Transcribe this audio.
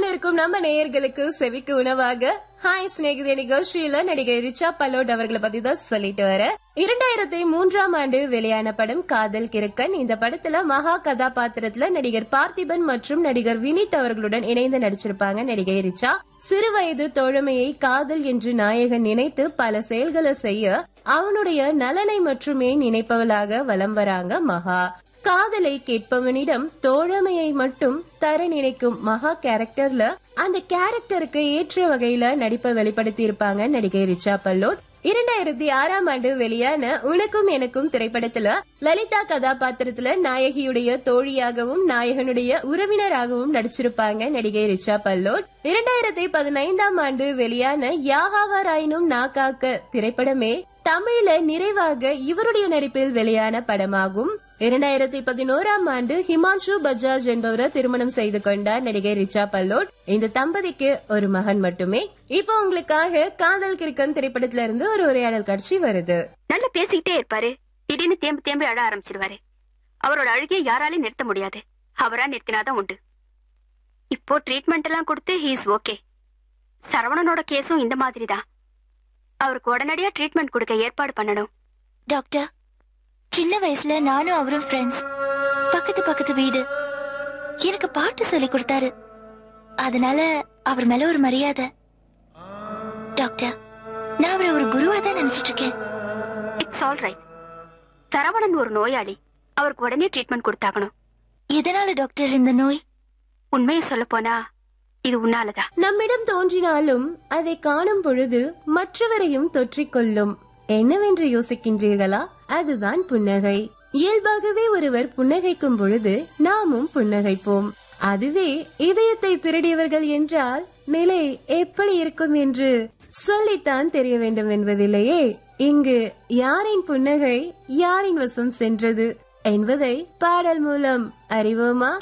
இருக்கும் நம்ம நேயர்களுக்கு செவிக்கு உணவாக ஹாய் சிநேகிதே நிகழ்ச்சியில நடிகை ரிச்சா பல்லோட் அவர்களை பத்தி தான் சொல்லிட்டு வர இரண்டாயிரத்தி மூன்றாம் ஆண்டு வெளியான படம் காதல் கிறுக்கன் இந்த படத்துல மகா கதாபாத்திரத்துல நடிகர் பார்த்திபன் மற்றும் நடிகர் வினித் அவர்களுடன் இணைந்து நடிச்சிருப்பாங்க நடிகை ரிச்சா சிறுவயது தோழமையை காதல் என்று நாயகன் நினைத்து பல செயல்களை செய்ய அவனுடைய நலனை மட்டுமே நினைப்பவளாக வலம் வராங்க மகா காதலை கேட்பவனிடம் தோழமையை மட்டும் தர நினைக்கும் மகா கேரக்டர்ல அந்த கேரக்டருக்கு ஏற்ற வகையில நடிப்பை வெளிப்படுத்தி இருப்பாங்க நடிகை ரிச்சா பல்லோட் இரண்டாயிரத்தி ஆறாம் ஆண்டு வெளியான உனக்கும் எனக்கும் திரைப்படத்துல லலிதா கதாபாத்திரத்துல நாயகியுடைய தோழியாகவும் நாயகனுடைய உறவினராகவும் நடிச்சிருப்பாங்க நடிகை ரிச்சா பல்லோட் இரண்டாயிரத்தி பதினைந்தாம் ஆண்டு வெளியான யாகாவராயினும் நாக்காக்க திரைப்படமே தமிழ்ல நிறைவாக இவருடைய நடிப்பில் வெளியான படமாகும் இரண்டாயிரத்தி பதினோராம் ஆண்டு ஹிமான்ஷு பஜாஜ் என்பவரை திருமணம் செய்து கொண்டார் நடிகை ரிச்சா பல்லோட் இந்த தம்பதிக்கு ஒரு மகன் மட்டுமே இப்போ உங்களுக்காக காதல் கிறுக்கன் திரைப்படத்துல இருந்து ஒரு உரையாடல் காட்சி வருது நல்லா பேசிக்கிட்டே இருப்பாரு திடீர்னு தேம்பி தேம்பி அழ ஆரம்பிச்சிருவாரு அவரோட அழுகையை யாராலையும் நிறுத்த முடியாது அவரா நிறுத்தினாதான் உண்டு இப்போ ட்ரீட்மெண்ட் எல்லாம் கொடுத்து ஹீஸ் ஓகே சரவணனோட கேஸும் இந்த மாதிரி தான் அவருக்கு உடனடியா ட்ரீட்மெண்ட் கொடுக்க ஏற்பாடு பண்ணணும் டாக்டர் சின்ன வயசுல நானும் அவரும் ஃப்ரெண்ட்ஸ் பக்கத்து பக்கத்து வீடு எனக்கு பாட்டு சொல்லி கொடுத்தாரு அதனால அவர் மேல ஒரு மரியாதை டாக்டர் நான் அவரை ஒரு குருவா தான் நினைச்சிட்டு இருக்கேன் இட்ஸ் ஆல் ரைட் சரவணன் ஒரு நோயாளி அவருக்கு உடனே ட்ரீட்மெண்ட் கொடுத்தாகணும் எதனால டாக்டர் இந்த நோய் உண்மையை சொல்ல போனா இது உன்னாலதான் நம்மிடம் தோன்றினாலும் அதை காணும் பொழுது மற்றவரையும் தொற்றிக்கொள்ளும் என்னவென்று யோசிக்கின்றீர்களா அதுதான் புன்னகை இயல்பாகவே ஒருவர் புன்னகைக்கும் பொழுது நாமும் புன்னகைப்போம் அதுவே இதயத்தை திருடியவர்கள் என்றால் நிலை எப்படி இருக்கும் என்று சொல்லித்தான் தெரிய வேண்டும் என்பதில்லையே இங்கு யாரின் புன்னகை யாரின் வசம் சென்றது என்பதை பாடல் மூலம் அறிவோமா